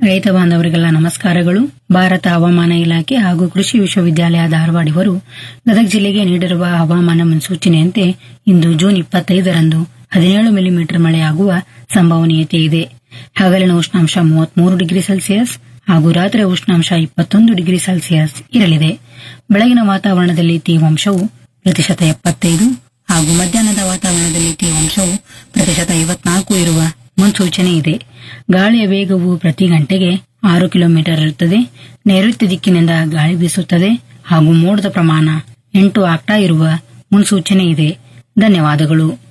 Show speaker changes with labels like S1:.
S1: ರೈತ ಬಾಂಧವರಿಗೆಲ್ಲ ನಮಸ್ಕಾರಗಳು ಭಾರತ ಹವಾಮಾನ ಇಲಾಖೆ ಹಾಗೂ ಕೃಷಿ ವಿಶ್ವವಿದ್ಯಾಲಯ ಧಾರವಾಡ ಇವರು ಗದಗ ಜಿಲ್ಲೆಗೆ ನೀಡಿರುವ ಹವಾಮಾನ ಮುನ್ಸೂಚನೆಯಂತೆ ಇಂದು ಜೂನ್ ಇಪ್ಪತ್ತೈದರಂದು ಹದಿನೇಳು ಮಿಲಿಮೀಟರ್ ಮಳೆಯಾಗುವ ಸಂಭವನೀಯತೆ ಇದೆ ಹಗಲಿನ ಉಷ್ಣಾಂಶ ಮೂವತ್ಮೂರು ಡಿಗ್ರಿ ಸೆಲ್ಸಿಯಸ್ ಹಾಗೂ ರಾತ್ರಿ ಉಷ್ಣಾಂಶ ಇಪ್ಪತ್ತೊಂದು ಡಿಗ್ರಿ ಸೆಲ್ಸಿಯಸ್ ಇರಲಿದೆ ಬೆಳಗಿನ ವಾತಾವರಣದಲ್ಲಿ ತೇವಾಂಶವು ಪ್ರತಿಶತ ಎಪ್ಪತ್ತೈದು ಹಾಗೂ ಮಧ್ಯಾಹ್ನದ ವಾತಾವರಣದಲ್ಲಿ ತೇವಾಂಶವು ಪ್ರತಿಶತ ಐವತ್ನಾಲ್ಕು ಇರುವ ಮುನ್ಸೂಚನೆ ಇದೆ ಗಾಳಿಯ ವೇಗವು ಪ್ರತಿ ಗಂಟೆಗೆ ಆರು ಕಿಲೋಮೀಟರ್ ಇರುತ್ತದೆ ನೈಋತ್ಯ ದಿಕ್ಕಿನಿಂದ ಗಾಳಿ ಬೀಸುತ್ತದೆ ಹಾಗೂ ಮೋಡದ ಪ್ರಮಾಣ ಎಂಟು ಆಗ್ತಾ ಇರುವ ಮುನ್ಸೂಚನೆ ಇದೆ ಧನ್ಯವಾದಗಳು